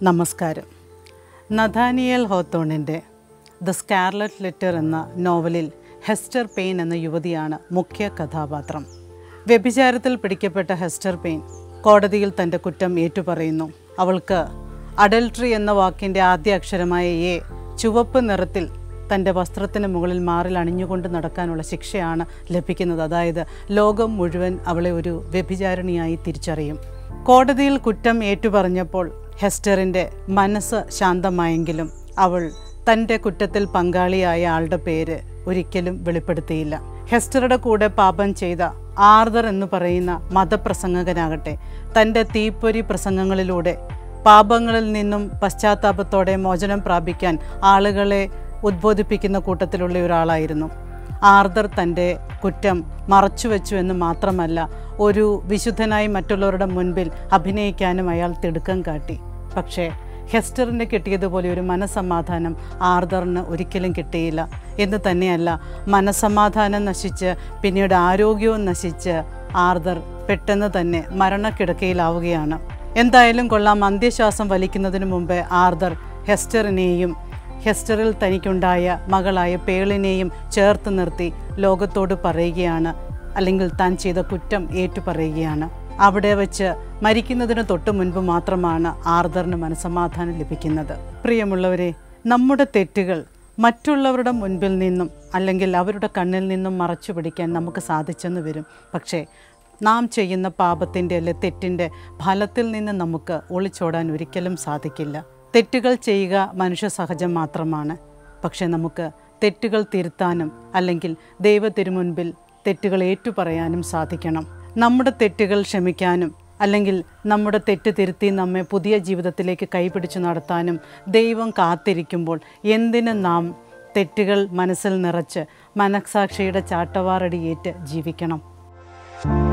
നമസ്കാരം നഥാനിയൽ ഹോത്തോണിൻ്റെ the Scarlet Letter എന്ന നോവലിൽ ഹെസ്റ്റർ പെയിൻ എന്ന യുവതിയാണ് മുഖ്യ കഥാപാത്രം വ്യഭിചാരത്തിൽ പിടിക്കപ്പെട്ട ഹെസ്റ്റർ പെയിൻ കോടതിയിൽ തൻ്റെ കുറ്റം ഏറ്റുപറയുന്നു അവൾക്ക് അഡൽട്രി എന്ന വാക്കിൻ്റെ ആദ്യ അക്ഷരമായ എ ചുവപ്പ് നിറത്തിൽ തൻ്റെ വസ്ത്രത്തിന് മുകളിൽ മാറിൽ അണിഞ്ഞുകൊണ്ട് നടക്കാനുള്ള ശിക്ഷയാണ് ലഭിക്കുന്നത് അതായത് ലോകം മുഴുവൻ അവളെ ഒരു വ്യഭിചാരിണിയായി തിരിച്ചറിയും കോടതിയിൽ കുറ്റം ഏറ്റുപറഞ്ഞപ്പോൾ ഹെസ്റ്ററിൻ്റെ മനസ്സ് ശാന്തമായെങ്കിലും അവൾ തൻ്റെ കുറ്റത്തിൽ പങ്കാളിയായ ആളുടെ പേര് ഒരിക്കലും വെളിപ്പെടുത്തിയില്ല ഹെസ്റ്ററുടെ കൂടെ പാപം ചെയ്ത ആർദർ എന്ന് പറയുന്ന മതപ്രസംഗകനാകട്ടെ തൻ്റെ തീപ്പൊരി പ്രസംഗങ്ങളിലൂടെ പാപങ്ങളിൽ നിന്നും പശ്ചാത്താപത്തോടെ മോചനം പ്രാപിക്കാൻ ആളുകളെ ഉദ്ബോധിപ്പിക്കുന്ന കൂട്ടത്തിലുള്ള ഒരാളായിരുന്നു ആർദർ തൻ്റെ കുറ്റം മറച്ചുവെച്ചു എന്ന് മാത്രമല്ല ഒരു വിശുദ്ധനായി മറ്റുള്ളവരുടെ മുൻപിൽ അഭിനയിക്കാനും അയാൾ തിടുക്കം കാട്ടി പക്ഷേ ഹെസ്റ്ററിന് കിട്ടിയതുപോലെ ഒരു മനസമാധാനം ആർദറിന് ഒരിക്കലും കിട്ടിയില്ല എന്ന് തന്നെയല്ല മനസമാധാനം നശിച്ച് പിന്നീട് ആരോഗ്യവും നശിച്ച് ആർദർ പെട്ടെന്ന് തന്നെ മരണക്കിടക്കയിലാവുകയാണ് എന്തായാലും കൊള്ളാം അന്ത്യശ്വാസം വലിക്കുന്നതിന് മുമ്പ് ആർദർ ഹെസ്റ്ററിനെയും ഹെസ്റ്ററിൽ തനിക്കുണ്ടായ മകളായ പേളിനെയും ചേർത്ത് നിർത്തി ലോകത്തോട് പറയുകയാണ് അല്ലെങ്കിൽ താൻ ചെയ്ത കുറ്റം ഏറ്റുപറയുകയാണ് അവിടെ വെച്ച് മരിക്കുന്നതിന് തൊട്ട് മുൻപ് മാത്രമാണ് ആർദറിന് മനസമാധാനം ലഭിക്കുന്നത് പ്രിയമുള്ളവരെ നമ്മുടെ തെറ്റുകൾ മറ്റുള്ളവരുടെ മുൻപിൽ നിന്നും അല്ലെങ്കിൽ അവരുടെ കണ്ണിൽ നിന്നും മറച്ചു പിടിക്കാൻ നമുക്ക് സാധിച്ചെന്ന് വരും പക്ഷേ നാം ചെയ്യുന്ന പാപത്തിൻ്റെ അല്ലെ തെറ്റിൻ്റെ ഫലത്തിൽ നിന്ന് നമുക്ക് ഒളിച്ചോടാൻ ഒരിക്കലും സാധിക്കില്ല തെറ്റുകൾ ചെയ്യുക മനുഷ്യ സഹജം മാത്രമാണ് പക്ഷെ നമുക്ക് തെറ്റുകൾ തിരുത്താനും അല്ലെങ്കിൽ ദൈവ തിരുമുൻപിൽ തെറ്റുകൾ ഏറ്റുപറയാനും സാധിക്കണം നമ്മുടെ തെറ്റുകൾ ക്ഷമിക്കാനും അല്ലെങ്കിൽ നമ്മുടെ തെറ്റ് തിരുത്തി നമ്മെ പുതിയ ജീവിതത്തിലേക്ക് കൈപിടിച്ചു നടത്താനും ദൈവം കാത്തിരിക്കുമ്പോൾ എന്തിന് നാം തെറ്റുകൾ മനസ്സിൽ നിറച്ച് മനസാക്ഷിയുടെ ചാട്ടവാറടിയേറ്റ് ജീവിക്കണം